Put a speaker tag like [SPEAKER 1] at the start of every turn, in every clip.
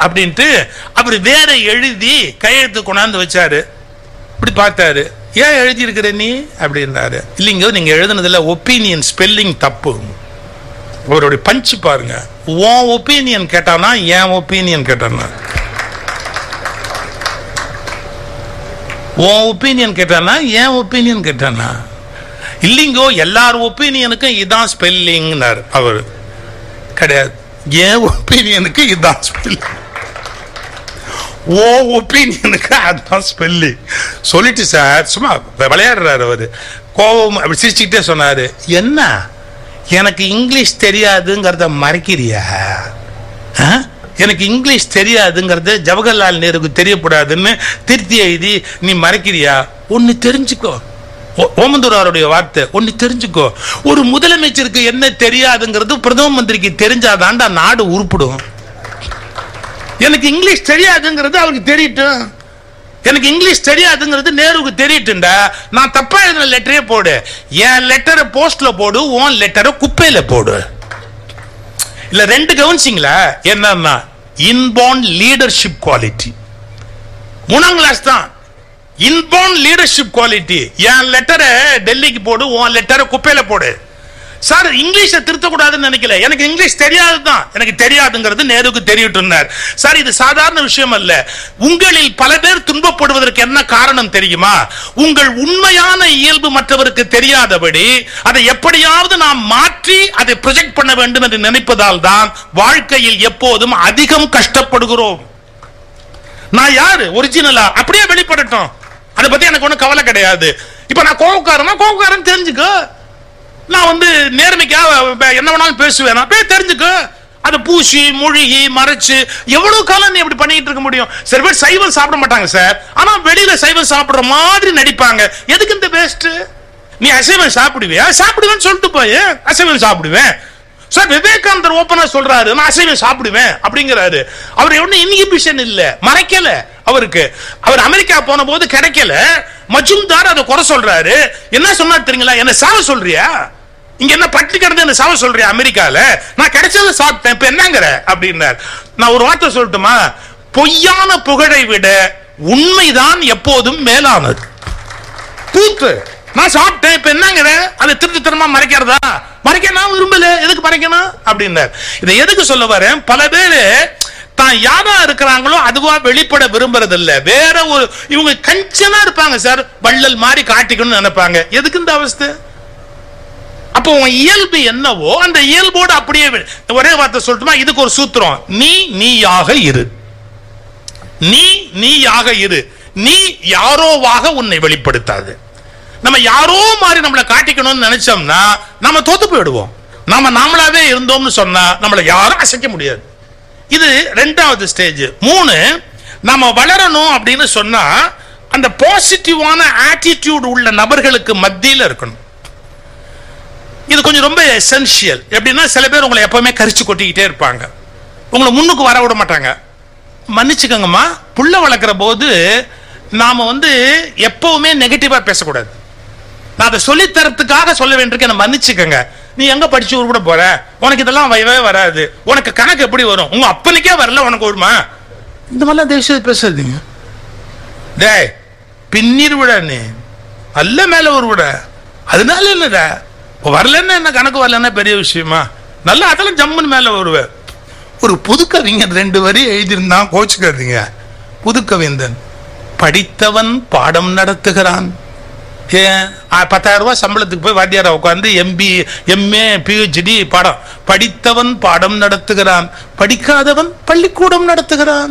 [SPEAKER 1] அப்படின்ட்டு அவர் வேற எழுதி கையெழுத்து கொண்டாந்து வச்சாரு இப்படி பார்த்தாரு ஏன் எழுதி இருக்கிற நீ அப்படின்னாரு இல்லைங்க நீங்க எழுதுனதுல ஒப்பீனியன் ஸ்பெல்லிங் தப்பு அவருடைய பஞ்சு பாருங்க உன் ஒப்பீனியன் கேட்டானா என் ஒப்பீனியன் கேட்டானா உன் ஒப்பீனியன் கேட்டானா என் ஒப்பீனியன் கேட்டானா இல்லைங்கோ எல்லார் ஒப்பீனியனுக்கும் இதான் ஸ்பெல்லிங்னார் அவர் கிடையாது என் ஒப்பீனியனுக்கு இதான் ஸ்பெல்லிங் ஓ ஒப்பீனியனுக்கு அதான் ஸ்பெல்லிங் சொல்லிட்டு சார் சும்மா விளையாடுறாரு அவரு கோபம் அப்படி சிரிச்சுக்கிட்டே சொன்னாரு என்ன எனக்கு இங்கிலீஷ் தெரியாதுங்கிறத மறைக்கிறியா ஆ? எனக்கு இங்கிலீஷ் தெரியாதுங்கிறது ஜவஹர்லால் நேருக்கு தெரியக்கூடாதுன்னு திருத்தி எழுதி நீ மறைக்கிறியா ஒன்னு தெரிஞ்சுக்கோ ஓ- ஓமந்தூராருடைய வார்த்தை ஒன்னு தெரிஞ்சுக்கோ ஒரு முதலமைச்சருக்கு என்ன தெரியாதுங்கிறது பிரதம மந்திரிக்கு தெரிஞ்சாதான்டா நாடு உருப்பிடும் எனக்கு இங்கிலீஷ் தெரியாதுங்கிறது அவருக்கு தெரியட்டும் எனக்கு இங்கிலீஷ் தெரியாதுங்கிறது நேருவுக்கு தெரியட்டும்டா நான் தப்பா எழுதின லெட்டரே போடு என் லெட்டரை போஸ்ட்ல போடு உன் லெட்டரை குப்பையில போடு இல்ல ரெண்டு கவனிச்சிங்களா என்னன்னா இன்பார்ன் லீடர்ஷிப் குவாலிட்டி மூணாம் கிளாஸ் தான் இன்பார்ன் லீடர்ஷிப் குவாலிட்டி என் லெட்டரை டெல்லிக்கு போடு உன் லெட்டரை குப்பையில போடு சார் இங்கிலீஷை திருத்தக்கூடாதுன்னு நினைக்கல எனக்கு இங்கிலீஷ் தெரியாது தான் எனக்கு தெரியாதுங்கிறது நேருக்கு தெரியட்டும்னார் சார் இது சாதாரண விஷயம் அல்ல உங்களில் பல பேர் துன்பப்படுவதற்கு என்ன காரணம் தெரியுமா உங்கள் உண்மையான இயல்பு மற்றவருக்கு தெரியாதபடி அதை எப்படியாவது நாம் மாற்றி அதை ப்ரொஜெக்ட் பண்ண வேண்டும் என்று நினைப்பதால் தான் வாழ்க்கையில் எப்போதும் அதிகம் கஷ்டப்படுகிறோம் நான் யாரு ஒரிஜினலா அப்படியே வெளிப்படட்டும் அதை பத்தி எனக்கு ஒண்ணும் கவலை கிடையாது இப்ப நான் கோவக்காரனா கோவக்காரன் தெரிஞ்சுக்கோ நான் வந்து நேர்மைக்காக ப- என்ன வேணாலும் பேசுவேன் நான் போய் தெரிஞ்சுக்கோ அதை பூசி மொழிகி மறைச்சு எவ்வளவு காலம் நீ இப்படி பண்ணிட்டு இருக்க முடியும் சில பேர் சைவம் சாப்பிட மாட்டாங்க சார் ஆனா வெளியில சைவம் சாப்பிடுற மாதிரி நடிப்பாங்க எதுக்கு இந்த வேஸ்ட் நீ அசைவம் சாப்பிடுவியா சாப்பிடுவேன்னு சொல்லிட்டு போய் அசைவம் சாப்பிடுவேன் சார் விவேகானந்தர் ஓப்பனா சொல்றாரு நான் அசைவம் சாப்பிடுவேன் அப்படிங்கிறாரு அவர் ஒன்னும் இன்ஹிபிஷன் இல்ல மறைக்கல அவருக்கு அவர் அமெரிக்கா போன போது கிடைக்கல மஜும்தார் அதை குறை சொல்றாரு என்ன சொன்னார் தெரியுங்களா என்ன சாவ சொல்றியா இங்க என்ன பட்டி கிடந்து என்ன சாவ சொல்றியா அமெரிக்கால நான் கிடைச்சதை சாப்பிட்டேன் இப்ப என்னங்கிற அப்படின்னார் நான் ஒரு வார்த்தை சொல்லட்டுமா பொய்யான புகழை விட உண்மைதான் எப்போதும் மேலானது தூத்து நான் சாப்பிட்டேன் இப்ப என்னங்கிற அதை திருட்டுத்தனமா மறைக்கிறதா மறைக்க நான் விரும்பல எதுக்கு மறைக்கணும் அப்படின்னார் இதை எதுக்கு சொல்ல வரேன் பல பேரு தான் யாரா இருக்கிறாங்களோ அதுவா வெளிப்பட விரும்புறது இல்ல வேற ஒரு இவங்க கஞ்சனா இருப்பாங்க சார் வள்ளல் மாதிரி காட்டிக்கணும்னு நினைப்பாங்க எதுக்கு இந்த அவஸ்தை அப்போ உன் இயல்பு என்னவோ அந்த இயல்போடு அப்படியே வி- ஒரே வார்த்தை சொல்லட்டுமா இதுக்கு ஒரு சூத்திரம் நீ நீயாக இரு நீ நீயாக இரு நீ யாரோவாக உன்னை வெளிப்படுத்தாது நம்ம யாரோ மாதிரி நம்மளை காட்டிக்கணும்னு நினைச்சோம்னா நம்ம தோத்து போயிடுவோம் நாம நாமளாவே இருந்தோம்னு சொன்னா நம்மளை யாரும் அசைக்க முடியாது இது ரெண்டாவது ஸ்டேஜ் மூணு நம்ம வளரணும் அப்படின்னு சொன்னா அந்த பாசிட்டிவான ஆட்டிடியூட் உள்ள நபர்களுக்கு மத்தியில இருக்கணும் இது கொஞ்சம் ரொம்ப எசென்ஷியல் எப்படின்னா சில பேர் உங்களை எப்பவுமே கரிச்சு கொட்டிக்கிட்டே இருப்பாங்க உங்களை முன்னுக்கு வர விட மாட்டாங்க மன்னிச்சுக்கோங்கம்மா புள்ள வளர்க்குற போது நாம வந்து எப்பவுமே நெகட்டிவா பேசக்கூடாது நான் அதை சொல்லித் தரத்துக்காக சொல்ல வேண்டியிருக்கேன் என்னை மன்னிச்சுக்கோங்க நீ எங்க படிச்சு ஊர் கூட போற உனக்கு இதெல்லாம் வரவே வராது உனக்கு கணக்கு எப்படி வரும் உங்க அப்பனுக்கே வரல உனக்கு வருமா இந்த மாதிரிலாம் தேசிய பேசாதீங்க டேய் பின்னிரு விட நீ அல்ல மேல ஒரு விட அதனால என்னடா இப்போ வரலன்னா என்ன கணக்கு வரலன்னா பெரிய விஷயமா நல்லா அதெல்லாம் ஜம்முன்னு மேல வருவேன் ஒரு புது கவிஞன் ரெண்டு வரி எழுதியிருந்தான் கோச்சுக்காதீங்க புது கவிஞன் படித்தவன் பாடம் நடத்துகிறான் ஏன் ஆ, பத்தாயிரம் ரூபாய் சம்பளத்துக்கு போய் வாத்தியாரா உட்காந்து எம்பி எம்ஏ பிஹெச்டி பாடம் படித்தவன் பாடம் நடத்துகிறான் படிக்காதவன் பள்ளிக்கூடம் நடத்துகிறான்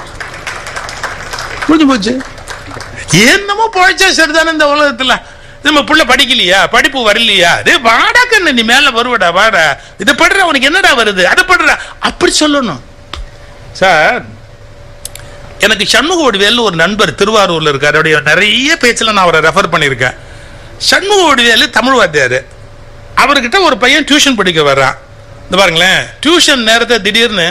[SPEAKER 1] முடிஞ்சு போச்சு என்னமோ பழைச்சா சரிதானே இந்த உலகத்துல நம்ம புள்ள படிக்கலையா படிப்பு வரலையா டேய் வாடா கண்ணு நீ மேல வருவடா வாடா இதை படுற உனக்கு என்னடா வருது அதை படுற அப்படி சொல்லணும் சார் எனக்கு சண்முக வடிவேல்னு ஒரு நண்பர் திருவாரூர்ல இருக்காரு அவருடைய நிறைய பேச்சுல நான் அவரை ரெஃபர் பண்ணியிருக்கேன் சண்முக வடிவேலு தமிழ் வாத்தியாரு அவர்கிட்ட ஒரு பையன் டியூஷன் படிக்க வர்றான் இந்த பாருங்களேன் டியூஷன் நேரத்தை திடீர்னு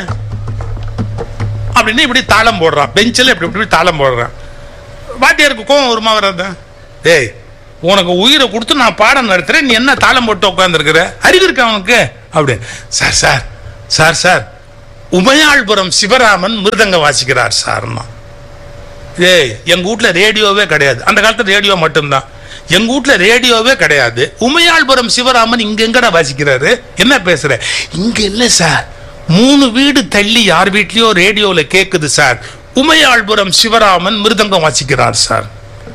[SPEAKER 1] அப்படின்னு இப்படி தாளம் போடுறான் பெஞ்சில் இப்படி இப்படி தாளம் போடுறான் வாத்தியாருக்கு கோவம் வருமா வராது டேய் உனக்கு உயிரை கொடுத்து நான் பாடம் நடத்துறேன் நீ என்ன தாளம் போட்டு உட்காந்துருக்குற அறிவு இருக்கா அவனுக்கு அப்படி sir sir sir sir Umayalpuram Sivaraman மிருதங்க வாசிக்கிறார் சார்னா ஏய் எங்க வீட்ல ரேடியோவே கிடையாது அந்த காலத்துல ரேடியோ மட்டும்தான் எங்க வீட்ல ரேடியோவே கிடையாது உமையாள்புரம் சிவராமன் இங்க எங்கடா வாசிக்கிறாரு என்ன பேசுற இங்க இல்ல சார் மூணு வீடு தள்ளி யார் வீட்லயோ ரேடியோல கேக்குது சார் உமையாள்புரம் சிவராமன் மிருதங்கம் வாசிக்கிறார் சார்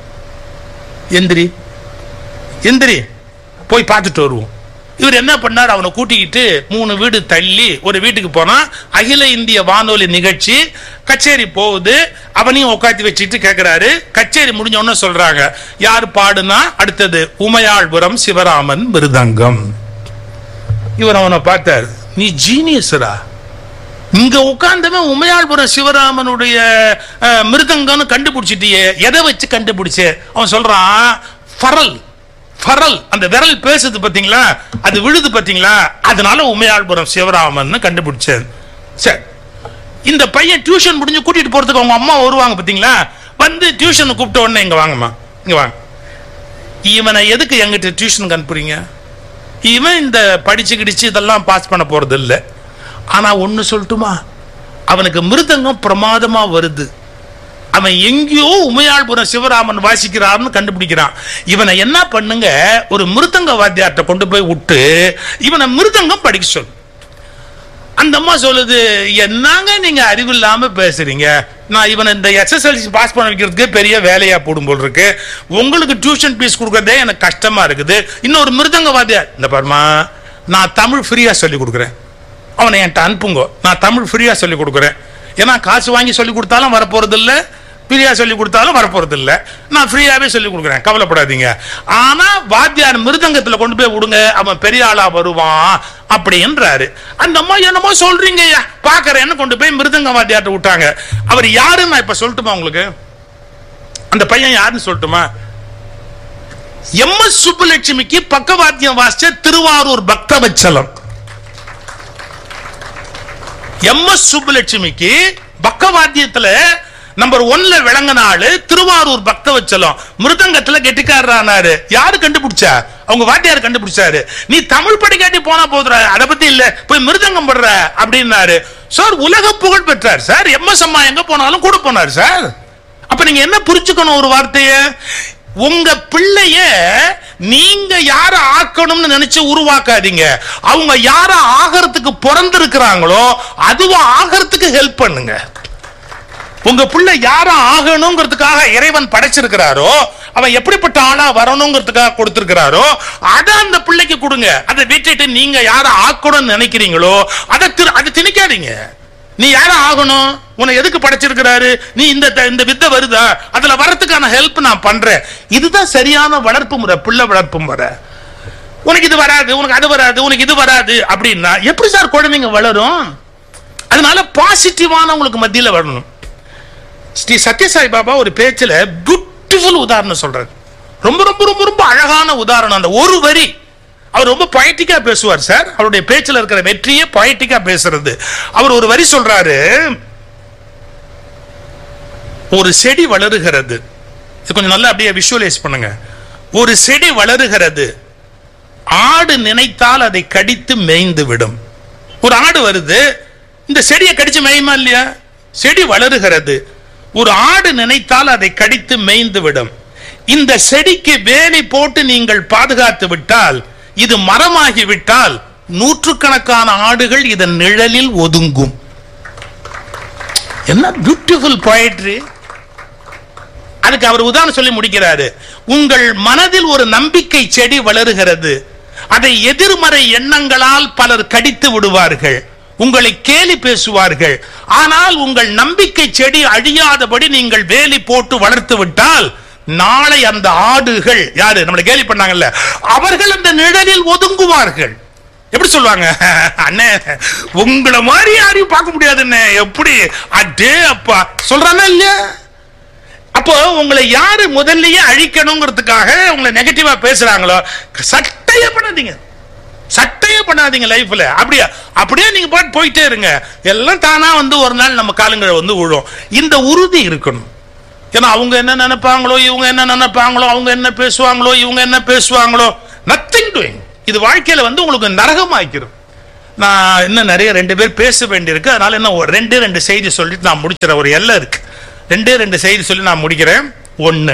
[SPEAKER 1] எந்திரி எந்திரி போய் பார்த்துட்டு வருவோம் இவர் என்ன பண்ணார் அவனை கூட்டிக்கிட்டு மூணு வீடு தள்ளி ஒரு வீட்டுக்கு போனா அகில இந்திய வானொலி நிகழ்ச்சி கச்சேரி போகுது அவனையும் உட்காந்து வச்சுட்டு கேட்கிறாரு கச்சேரி முடிஞ்ச உடனே சொல்றாங்க யார் பாடுனா அடுத்தது உமையாள்புரம் சிவராமன் மிருதங்கம் இவர் அவனை பார்த்தார் நீ ஜீனியஸ்ரா இங்க உட்கார்ந்தவன் உமையாள்புரம் சிவராமனுடைய அஹ், மிருதங்கம்னு கண்டுபிடிச்சிட்டியே எதை வச்சு கண்டுபிடிச்சே அவன் சொல்றான் ஃபரல் ஃபரல் அந்த விரல் பேசுது பாத்தீங்களா அது விழுது பாத்தீங்களா அதனால உமையாள்புரம் சிவராமன் கண்டுபிடிச்சேன் சரி இந்த பையன் டியூஷன் முடிஞ்சு கூட்டிட்டு போறதுக்கு அவங்க அம்மா வருவாங்க பாத்தீங்களா வந்து டியூஷன் கூப்பிட்ட உடனே இங்க வாங்கம்மா இங்க வாங்க இவனை எதுக்கு எங்கிட்ட டியூஷனுக்கு அனுப்புறீங்க இவன் இந்த படிச்சு கிடிச்சு இதெல்லாம் பாஸ் பண்ண போறது இல்ல ஆனா ஒண்ணு சொல்லட்டுமா அவனுக்கு மிருதங்கம் பிரமாதமா வருது அவன் எங்கேயோ உமையாள்புரம் சிவராமன் வாசிக்கிறார்னு கண்டுபிடிக்கிறான் இவனை என்ன பண்ணுங்க ஒரு மிருதங்க வாத்தியார்ட்ட கொண்டு போய் விட்டு இவனை மிருதங்கம் படிக்க சொல்லு அந்த அம்மா சொல்லுது என்னங்க நீங்க அறிவு இல்லாம பேசுறீங்க நான் இவனை இந்த எஸ்எஸ்எல்சி பாஸ் பண்ண வைக்கிறதுக்கு பெரிய வேலையா போடும் போல் இருக்கு உங்களுக்கு டியூஷன் ஃபீஸ் கொடுக்கறதே எனக்கு கஷ்டமா இருக்குது இன்னொரு மிருதங்க வாத்தியார் இந்த பாருமா நான் தமிழ் ஃப்ரீயா சொல்லி கொடுக்குறேன் அவனை என்கிட்ட அனுப்புங்க நான் தமிழ் ஃப்ரீயா சொல்லி கொடுக்குறேன் ஏன்னா காசு வாங்கி சொல்லி கொடுத்தாலும் வரப்போறது இல்ல ஃப்ரீயா சொல்லி கொடுத்தாலும் வரப்போறது இல்ல நான் ஃப்ரீயாவே சொல்லி கொடுக்குறேன் கவலைப்படாதீங்க ஆனா வாத்தியார் மிருதங்கத்துல கொண்டு போய் விடுங்க அவன் பெரிய ஆளா வருவான் அப்படின்றாரு அந்த அம்மா என்னமோ சொல்றீங்க பாக்குறேன்னு கொண்டு போய் மிருதங்க வாத்தியார்ட்ட விட்டாங்க அவர் யாருன்னு நான் இப்ப சொல்லட்டுமா உங்களுக்கு அந்த பையன் யாருன்னு சொல்லட்டுமா எம் எஸ் சுப்புலட்சுமிக்கு பக்கவாத்தியம் வாசிச்ச திருவாரூர் பக்தவச்சலம் எம் எஸ் சுப்புலட்சுமிக்கு பக்கவாத்தியத்துல நம்பர் ஒன்ல விளங்கின ஆளு திருவாரூர் பக்தவச்சலம் மிருதங்கத்துல கெட்டிக்காரரானாரு யாரு கண்டுபிடிச்சா அவங்க வாத்தியார் கண்டுபிடிச்சாரு நீ தமிழ் படிக்காட்டி போனா போதுற அத பத்தி இல்ல போய் மிருதங்கம் படுற அப்படின்னாரு சார் உலக புகழ் பெற்றார் சார் எம் எஸ் அம்மா எங்க போனாலும் கூட போனார் சார் அப்ப நீங்க என்ன புரிச்சுக்கணும் ஒரு வார்த்தைய உங்க பிள்ளைய நீங்க யார ஆக்கணும்னு நினைச்சு உருவாக்காதீங்க அவங்க யார ஆகிறதுக்கு பிறந்திருக்கிறாங்களோ அதுவா ஆகிறதுக்கு ஹெல்ப் பண்ணுங்க உங்க பிள்ளை யார ஆகணுங்கிறதுக்காக இறைவன் படைச்சிருக்கிறாரோ அவன் எப்படிப்பட்ட ஆளா வரணுங்கிறதுக்காக கொடுத்திருக்கிறாரோ அதை அந்த பிள்ளைக்கு கொடுங்க அதை விட்டுட்டு நீங்க யார ஆக்கணும்னு நினைக்கிறீங்களோ அதை திரு- அதை திணிக்காதீங்க நீ யார ஆகணும் உன்னை எதுக்கு படைச்சிருக்கிறாரு நீ இந்த த- இந்த வித்தை வருதா அதுல வரதுக்கான ஹெல்ப் நான் பண்றேன் இதுதான் சரியான வளர்ப்பு முறை பிள்ளை வளர்ப்பு முறை உனக்கு இது வராது உனக்கு அது வராது உனக்கு இது வராது அப்படின்னா எப்படி சார் குழந்தைங்க வளரும் அதனால பாசிட்டிவான உங்களுக்கு மத்தியில வரணும் ஸ்ரீ சத்யசாய் பாபா ஒரு பேச்சுல பியூட்டிஃபுல் உதாரணம் சொல்றாரு ரொம்ப ரொம்ப ரொம்ப ரொம்ப அழகான உதாரணம் அந்த ஒரு வரி அவர் ரொம்ப பொயட்டிக்கா பேசுவார் சார் அவருடைய பேச்சுல இருக்கிற வெற்றியே பொயட்டிக்கா பேசுறது அவர் ஒரு வரி சொல்றாரு ஒரு செடி வளருகிறது இது கொஞ்சம் நல்லா அப்படியே விஷுவலைஸ் பண்ணுங்க ஒரு செடி வளருகிறது ஆடு நினைத்தால் அதை கடித்து மேய்ந்து விடும் ஒரு ஆடு வருது இந்த செடியை கடிச்சு மேயுமா இல்லையா செடி வளருகிறது ஒரு ஆடு நினைத்தால் அதை கடித்து மேய்ந்து விடும் இந்த செடிக்கு வேலி போட்டு நீங்கள் பாதுகாத்து விட்டால் இது மரமாகி விட்டால் நூற்றுக்கணக்கான ஆடுகள் இதன் நிழலில் ஒதுங்கும் என்ன பியூட்டிஃபுல் poetry அதுக்கு அவர் உதாரணம் சொல்லி முடிக்கிறாரு உங்கள் மனதில் ஒரு நம்பிக்கை செடி வளருகிறது அதை எதிர்மறை எண்ணங்களால் பலர் கடித்து விடுவார்கள் உங்களை கேலி பேசுவார்கள் ஆனால் உங்கள் நம்பிக்கை செடி அழியாதபடி நீங்கள் வேலி போட்டு வளர்த்து விட்டால் நாளை அந்த ஆடுகள் யாரு நம்மளை கேலி பண்ணாங்கல்ல அவர்கள் அந்த நிழலில் ஒதுங்குவார்கள் எப்படி சொல்லுவாங்க அண்ணே உங்களை மாதிரி யாரையும் பார்க்க முடியாதுண்ணே எப்படி அடே அப்பா சொல்றானா இல்லையா அப்போ உங்களை யாரு முதல்லயே அழிக்கணுங்கிறதுக்காக உங்களை நெகட்டிவா பேசுறாங்களோ சட்டையே பண்ணாதீங்க சட்டையே பண்ணாதீங்க லைஃப்ல அப்படியே அப்படியே நீங்க பாட்டு போயிட்டே இருங்க எல்லாம் தானா வந்து ஒரு நாள் நம்ம காலுங்களை வந்து விழும் இந்த உறுதி இருக்கணும் ஏன்னா அவங்க என்ன நினைப்பாங்களோ இவங்க என்ன நினைப்பாங்களோ அவங்க என்ன பேசுவாங்களோ இவங்க என்ன பேசுவாங்களோ நத்திங் டூயிங் இது வாழ்க்கையில வந்து உங்களுக்கு நரகம் ஆக்கிரும் நான் இன்னும் நிறைய ரெண்டு பேர் பேச வேண்டியிருக்கு அதனால இன்னும் ஒரு ரெண்டே ரெண்டு செய்தி சொல்லிட்டு நான் முடிக்கிறேன் ஒரு எல்லை இருக்கு ரெண்டே ரெண்டு செய்தி சொல்லி நான் முடிக்கிறேன் ஒன்று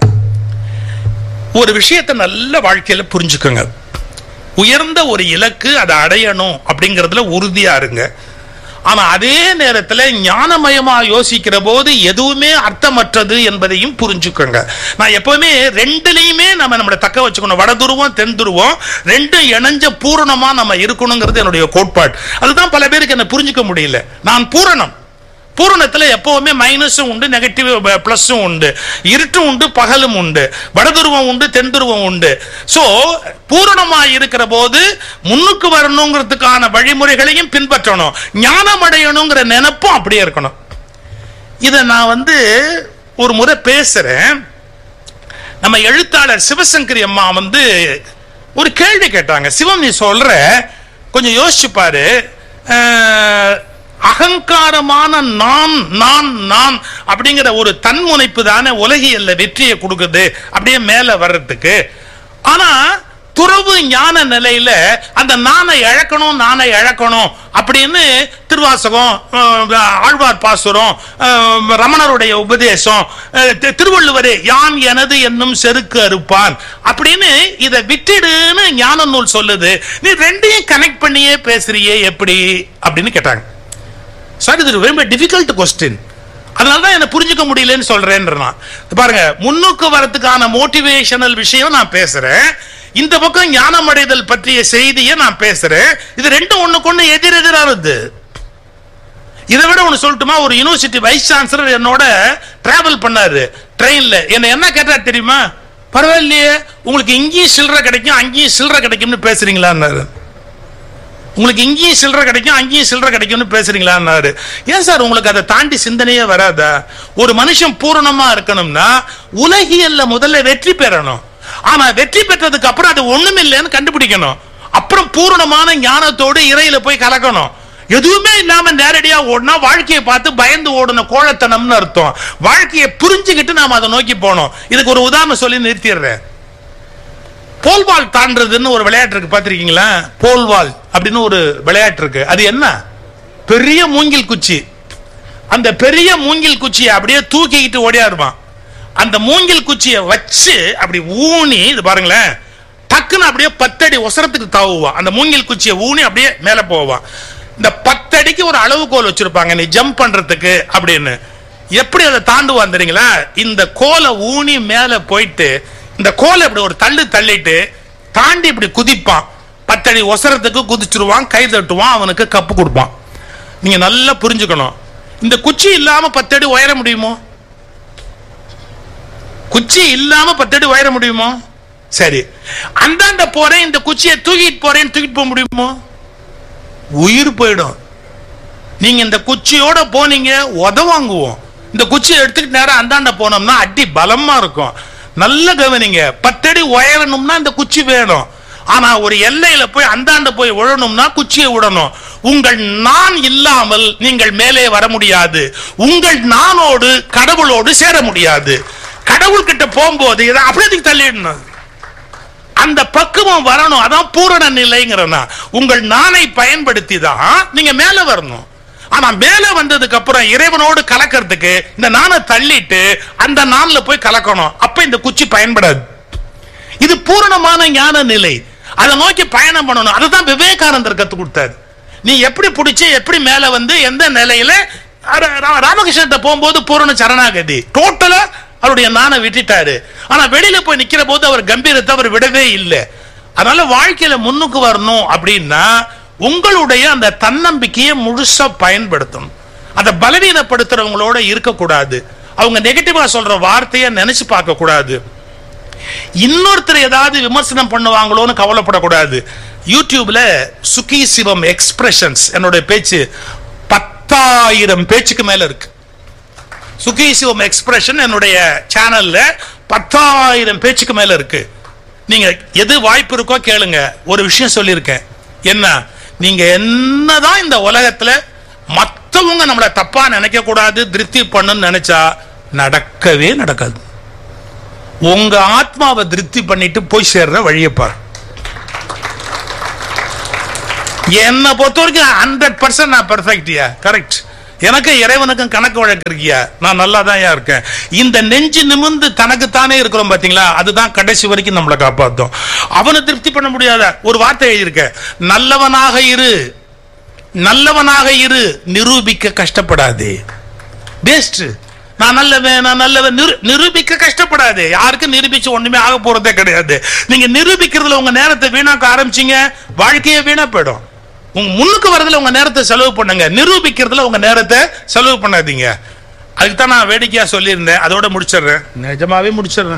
[SPEAKER 1] ஒரு விஷயத்தை நல்ல வாழ்க்கையில புரிஞ்சுக்கோங்க உயர்ந்த ஒரு இலக்கு அதை அடையணும் அப்படிங்கிறதுல உறுதியா இருங்க ஆனா அதே நேரத்துல ஞானமயமா யோசிக்கிற போது எதுவுமே அர்த்தமற்றது என்பதையும் புரிஞ்சுக்கோங்க நான் எப்பவுமே ரெண்டுலையுமே நம்ம நம்மளை தக்க வச்சுக்கணும் வட துருவம் தென் துருவம் ரெண்டும் இணைஞ்ச பூரணமா நம்ம இருக்கணுங்கிறது என்னுடைய கோட்பாடு அதுதான் பல பேருக்கு என்ன புரிஞ்சுக்க முடியல நான் பூரணம் பூரணத்துல எப்பவுமே மைனஸும் உண்டு நெகட்டிவ் பிளஸும் உண்டு இருட்டும் உண்டு பகலும் உண்டு வடதுருவம் உண்டு தென் துருவம் உண்டு சோ பூரணமா இருக்கிற போது முன்னுக்கு வரணுங்கிறதுக்கான வழிமுறைகளையும் பின்பற்றணும் ஞானம் அடையணுங்கிற நினைப்பும் அப்படியே இருக்கணும் இதை நான் வந்து ஒரு முறை பேசுறேன் நம்ம எழுத்தாளர் சிவசங்கரி அம்மா வந்து ஒரு கேள்வி கேட்டாங்க சிவம் நீ சொல்ற கொஞ்சம் யோசிச்சு பாரு அஹ், அகங்காரமான நான் நான் நான் அப்படிங்கிற ஒரு தன்முனைப்பு தானே உலகியல்ல வெற்றியை கொடுக்குது அப்படியே மேல வர்றதுக்கு ஆனா துறவு ஞான நிலையில அந்த நானை இழக்கணும் நானை இழக்கணும் அப்படின்னு திருவாசகம் அஹ், ஆழ்வார் பாசுரம் அஹ், ரமணருடைய உபதேசம் அஹ், தி- திருவள்ளுவரே யான் எனது என்னும் செருக்கு அறுப்பான் அப்படின்னு இதை விட்டுடுன்னு ஞான நூல் சொல்லுது நீ ரெண்டையும் கனெக்ட் பண்ணியே பேசுறியே எப்படி அப்படின்னு கேட்டாங்க சார் இது ரொம்ப டிஃபிகல்ட் கொஸ்டின் அதனால தான் என்ன புரிஞ்சுக்க முடியலன்னு சொல்றேன்றேன் பாருங்க முன்னுக்கு வரதுக்கான மோட்டிவேஷனல் விஷயம் நான் பேசுறேன் இந்த பக்கம் ஞானம் அடைதல் பற்றிய செய்தியை நான் பேசுறேன் இது ரெண்டும் ஒண்ணுக்கு ஒண்ணு எதிர் எதிரானது இதை விட ஒன்று சொல்லட்டுமா ஒரு யூனிவர்சிட்டி வைஸ் சான்சலர் என்னோட டிராவல் பண்ணாரு ட்ரெயின்ல என்ன என்ன கேட்டா தெரியுமா பரவாயில்லையே உங்களுக்கு இங்கேயும் சில்லறை கிடைக்கும் அங்கேயும் சில்லறை கிடைக்கும்னு பேசுறீங்களான்னாரு உங்களுக்கு இங்கேயும் சில்லறை கிடைக்கும் அங்கேயும் சில்லறை கிடைக்கும்னு பேசுறீங்களான்னாரு ஏன் சார் உங்களுக்கு அதை தாண்டி சிந்தனையே வராதா ஒரு மனுஷன் பூரணமா இருக்கணும்னா உலகியல்ல முதல்ல வெற்றி பெறணும் ஆனா வெற்றி பெற்றதுக்கு அப்புறம் அது ஒண்ணுமில்லைன்னு கண்டுபிடிக்கணும் அப்புறம் பூரணமான ஞானத்தோடு இறையில போய் கலக்கணும் எதுவுமே இல்லாம நேரடியா ஓடினா வாழ்க்கையை பார்த்து பயந்து ஓடுன கோழத்தனம்னு அர்த்தம் வாழ்க்கையை புரிஞ்சுக்கிட்டு நாம அதை நோக்கி போனோம் இதுக்கு ஒரு உதாரணம் சொல்லி நிறுத்திடுறேன் போல்வால் தாண்டதுன்னு ஒரு விளையாட்டு இருக்கு பார்த்திருக்கீங்களா போல்வால் அப்படின்னு ஒரு விளையாட்டு இருக்கு அது என்ன பெரிய மூங்கில் குச்சி அந்த பெரிய மூங்கில் குச்சியை அப்படியே தூக்கிக்கிட்டு ஓடியாருவான் அந்த மூங்கில் குச்சியை வச்சு அப்படி ஊனி இது பாருங்களேன் டக்குன்னு அப்படியே பத்தடி ஒசரத்துக்கு தாவுவான் அந்த மூங்கில் குச்சியை ஊனி அப்படியே மேல போவான் இந்த பத்தடிக்கு ஒரு அளவுகோல் வச்சிருப்பாங்க நீ ஜம்ப் பண்றதுக்கு அப்படின்னு எப்படி அதை தாண்டுவான் தெரியுங்களா இந்த கோலை ஊனி மேல போயிட்டு இந்த கோலை இப்படி ஒரு தள்ளு தள்ளிட்டு தாண்டி இப்படி குதிப்பான் பத்தடி ஒசரத்துக்கு குதிச்சிருவான் கை தட்டுவான் அவனுக்கு கப்பு கொடுப்பான் நீங்க நல்லா புரிஞ்சுக்கணும் இந்த குச்சி இல்லாம பத்தடி உயர முடியுமோ குச்சி இல்லாம பத்தடி உயர முடியுமோ சரி அந்தாண்ட போறேன் இந்த குச்சியை தூக்கிட்டு போறேன் தூக்கிட்டு போக முடியுமோ உயிர் போயிடும் நீங்க இந்த குச்சியோட போனீங்க உதவாங்குவோம் இந்த குச்சியை எடுத்துக்கிட்டு நேரம் அந்தாண்ட போனோம்னா அடி பலமா இருக்கும் நல்ல கவனிங்க பத்தடி உயரணும்னா இந்த குச்சி வேணும் ஆனா ஒரு எல்லையில போய் அந்தாண்ட போய் விழணும்னா குச்சியை விடணும் உங்கள் நான் இல்லாமல் நீங்கள் மேலே வர முடியாது உங்கள் நானோடு கடவுளோடு சேர முடியாது கடவுள் கிட்ட போகும்போது இதை அப்படியே தள்ளிடணும் அந்த பக்குவம் வரணும் அதான் பூரண நிலைங்கிறனா உங்கள் நானை பயன்படுத்தி தான் நீங்க மேல வரணும் ஆனா மேல வந்ததுக்கு அப்புறம் இறைவனோடு கலக்கிறதுக்கு இந்த நானை தள்ளிட்டு அந்த நான்ல போய் கலக்கணும் அப்ப இந்த குச்சி பயன்படாது இது பூரணமான ஞான நிலை அதை நோக்கி பயணம் பண்ணணும் அதுதான் விவேகானந்தர் கத்து கொடுத்தாரு நீ எப்படி பிடிச்சி எப்படி மேல வந்து எந்த நிலையில அர- ரா- ராமகிருஷ்ணன்ட்ட போகும்போது பூரண சரணாகதி டோட்டலா அவருடைய நானை விட்டுட்டாரு ஆனா வெளியில போய் நிக்கிற போது அவர் கம்பீரத்தை அவர் விடவே இல்லை அதனால வாழ்க்கையில முன்னுக்கு வரணும் அப்படின்னா உங்களுடைய அந்த தன்னம்பிக்கையை முழுசா பயன்படுத்தணும் அதை பலவீனப்படுத்துறவங்களோட இருக்கக்கூடாது அவங்க நெகட்டிவா சொல்ற வார்த்தையை நினைச்சு பார்க்க கூடாது இன்னொருத்தர் ஏதாவது விமர்சனம் பண்ணுவாங்களோன்னு கவலைப்படக்கூடாது யூடியூப்ல சுகி சிவம் எக்ஸ்பிரஷன்ஸ் என்னுடைய பேச்சு பத்தாயிரம் பேச்சுக்கு மேல இருக்கு சுகி சிவம் எக்ஸ்பிரஷன் என்னுடைய சேனல்ல பத்தாயிரம் பேச்சுக்கு மேல இருக்கு நீங்க எது வாய்ப்பு இருக்கோ கேளுங்க ஒரு விஷயம் சொல்லியிருக்கேன் என்ன நீங்க என்னதான் இந்த உலகத்துல மத்தவங்க நம்மள தப்பா நினைக்க கூடாது திருப்தி பண்ணுன்னு நினைச்சா நடக்கவே நடக்காது உங்க ஆத்மாவை திருப்தி பண்ணிட்டு போய் சேர்ற வழியை பாரு என்னை பொறுத்த வரைக்கும் ஹண்ட்ரட் பர்சன்ட் நான் பெர்ஃபெக்டியா கரெக்ட் எனக்கும் இறைவனுக்கும் கணக்கு வழக்கு இருக்கியா நான் நல்லா தான் இருக்கேன் இந்த நெஞ்சு நிமிர்ந்து தனக்குத்தானே இருக்கிறோம் பாத்தீங்களா அதுதான் கடைசி வரைக்கும் நம்மளை காப்பாத்தும் அவனை திருப்தி பண்ண முடியாத ஒரு வார்த்தை எழுதியிருக்க நல்லவனாக இரு நல்லவனாக இரு நிரூபிக்க கஷ்டப்படாதே பெஸ்ட் நான் நல்லவன் நான் நல்லவன் நிரு- நிரூபிக்க கஷ்டப்படாது யாருக்கும் நிரூபிச்சு ஒண்ணுமே ஆக போறதே கிடையாது நீங்க நிரூபிக்கிறதுல உங்க நேரத்தை வீணாக்க ஆரம்பிச்சீங்க வாழ்க்கையே வீணா போயிடும் உங்க முன்னுக்கு வரதுல உங்க நேரத்தை செலவு பண்ணுங்க நிரூபிக்கிறதுல உங்க நேரத்தை செலவு பண்ணாதீங்க அதுக்கு தான் நான் வேடிக்கையா சொல்லியிருந்தேன் அதோட முடிச்சிடுறேன் நிஜமாவே முடிச்சிடுறேன்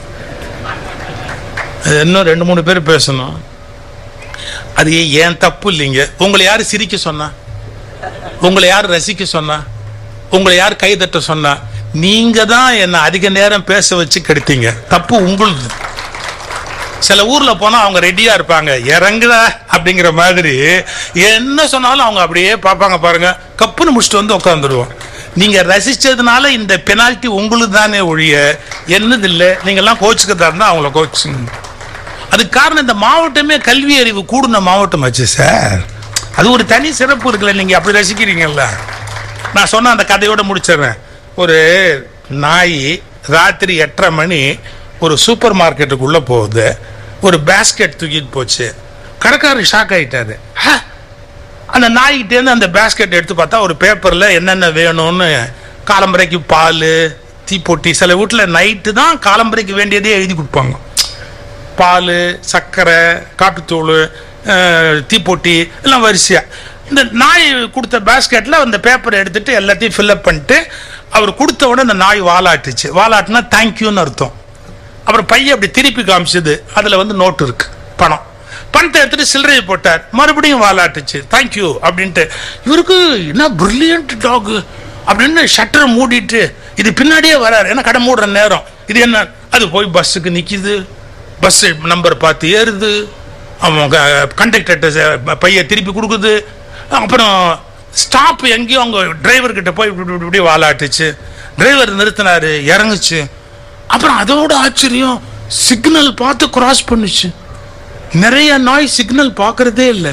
[SPEAKER 1] அது இன்னும் ரெண்டு மூணு பேர் பேசணும் அது ஏன் தப்பு இல்லைங்க உங்களை யாரு சிரிக்க சொன்னா உங்களை யார் ரசிக்க சொன்னா உங்களை யார் கைதட்ட சொன்னா நீங்க தான் என்ன அதிக நேரம் பேச வச்சு கெடுத்தீங்க தப்பு உங்களுது சில ஊர்ல போனா அவங்க ரெடியா இருப்பாங்க இறங்குடா அப்படிங்கிற மாதிரி என்ன சொன்னாலும் அவங்க அப்படியே பார்ப்பாங்க பாருங்க கப்புன்னு முடிச்சுட்டு வந்து உட்காந்துடுவோம் நீங்க ரசிச்சதுனால இந்த பெனால்ட்டி உங்களுக்கு தானே ஒழிய என்னது இல்லை நீங்க எல்லாம் கோச்சுக்கிறதா இருந்தா அவங்கள கோச்சுங்க அதுக்கு காரணம் இந்த மாவட்டமே கல்வி அறிவு கூடின மாவட்டம் ஆச்சு சார் அது ஒரு தனி சிறப்பு இருக்குல்ல நீங்க அப்படி ரசிக்கிறீங்கல்ல நான் சொன்ன அந்த கதையோட முடிச்சிடுறேன் ஒரு நாய் ராத்திரி எட்டரை மணி ஒரு சூப்பர் மார்க்கெட்டுக்குள்ள போகுது ஒரு பேஸ்கெட் தூக்கிட்டு போச்சு கடைக்காரர் ஷாக் ஆயிட்டாரு "ஹ, அந்த நாய்கிட்டேருந்து அந்த பேஸ்கெட் எடுத்து பார்த்தா ஒரு பேப்பரில் என்னென்ன வேணும்னு காலம்பரைக்கு பால் தீப்பொட்டி சில வீட்டில் நைட்டு தான் காலம்பரைக்கு வேண்டியதே எழுதி கொடுப்பாங்க பால் சர்க்கரை காப்பித்தூள் அஹ், தீப்பொட்டி எல்லாம் வரிசையா இந்த நாய் கொடுத்த பேஸ்கெட்டில் அந்த பேப்பரை எடுத்துட்டு எல்லாத்தையும் ஃபில்அப் பண்ணிட்டு அவர் கொடுத்த உடனே அந்த நாய் வாலாட்டுச்சு வாலாட்டுனா தேங்க்யூன்னு அர்த்தம் அப்புறம் பையன் அப்படி திருப்பி காமிச்சது அதில் வந்து நோட்டு இருக்கு பணம் பணத்தை எடுத்துட்டு சில்லறையை போட்டார் மறுபடியும் வாலாட்டுச்சு தேங்க்யூ அப்படின்ட்டு இவருக்கு என்ன பிரில்லியன்ட் டாக் அப்படின்னு ஷட்டரை மூடிட்டு இது பின்னாடியே வராரு ஏன்னா கடை மூடுற நேரம் இது என்ன அது போய் பஸ்ஸுக்கு நிக்குது பஸ் நம்பர் பார்த்து ஏறுது அவங்க கண்டக்டர்கிட்ட பைய திருப்பி கொடுக்குது அப்புறம் ஸ்டாப் எங்கேயும் அவங்க டிரைவர் கிட்ட போய் இப்படி இப்படி இப்படி வாலாட்டுச்சு டிரைவர் நிறுத்தினாரு இறங்குச்சு அப்புறம் அதோட ஆச்சரியம் சிக்னல் பார்த்து கிராஸ் பண்ணுச்சு நிறைய நாய் சிக்னல் பார்க்கறதே இல்லை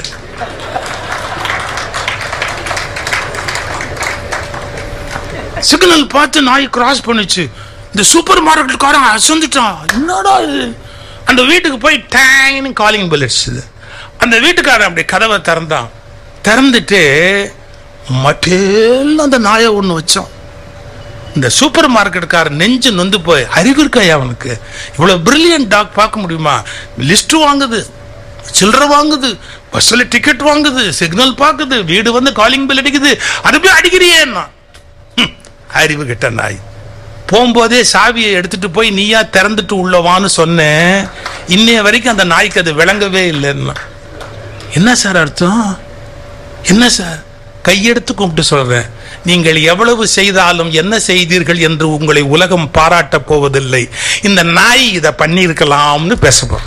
[SPEAKER 1] சிக்னல் பார்த்து நாய் கிராஸ் பண்ணுச்சு இந்த சூப்பர் மார்க்கெட்காரன் அசந்துட்டான் என்னடா இது அந்த வீட்டுக்கு போய் டேங்னு காலிங் பெல் அடிச்சுது அந்த வீட்டுக்காரன் அப்படி கதவை திறந்தான் திறந்துட்டு மட்டேல் அந்த நாயை ஒன்று வச்சான் இந்த சூப்பர் மார்க்கெட்டுக்காரன் நெஞ்சு நொந்து போய் அறிவு இருக்காயா அவனுக்கு இவ்வளவு பிரில்லியன்ட் டாக் பார்க்க முடியுமா லிஸ்ட் வாங்குது சில்லறை வாங்குது பஸ்ஸில் டிக்கெட் வாங்குது சிக்னல் பார்க்குது வீடு வந்து காலிங் பெல் அடிக்குது அது போய் அடிக்கிறியேன்னா ஹம், அறிவு கிட்ட நாய் போகும்போதே சாவியை எடுத்துட்டு போய் நீயா திறந்துட்டு உள்ளவான்னு சொன்னேன் இன்னைய வரைக்கும் அந்த நாய்க்கு அது விளங்கவே இல்லைன்னா என்ன சார் அர்த்தம் என்ன சார் கையெடுத்து கும்பிட்டு சொல்றேன் நீங்கள் எவ்வளவு செய்தாலும் என்ன செய்தீர்கள் என்று உங்களை உலகம் பாராட்டப் போவதில்லை இந்த நாய் இதை பண்ணியிருக்கலாம்னு பேசப்போம்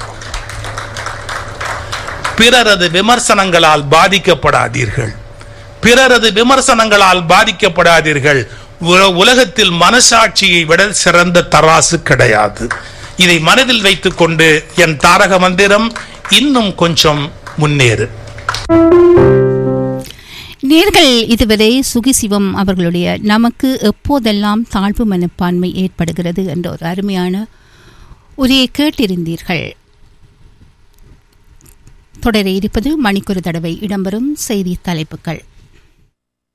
[SPEAKER 1] பிறரது விமர்சனங்களால் பாதிக்கப்படாதீர்கள் பிறரது விமர்சனங்களால் பாதிக்கப்படாதீர்கள் உல- உலகத்தில் மனசாட்சியை விட சிறந்த தராசு கிடையாது இதை மனதில் வைத்துக்கொண்டு என் தாரக மந்திரம் இன்னும் கொஞ்சம் முன்னேறு
[SPEAKER 2] நேர்கள் இதுவரை சுகிசிவம் அவர்களுடைய நமக்கு எப்போதெல்லாம் தாழ்வு மனப்பான்மை ஏற்படுகிறது என்ற ஒரு அருமையான உரையை கேட்டிருந்தீர்கள் தொடர இருப்பது மணிக்கொரு தடவை இடம்பெறும் செய்தி தலைப்புகள்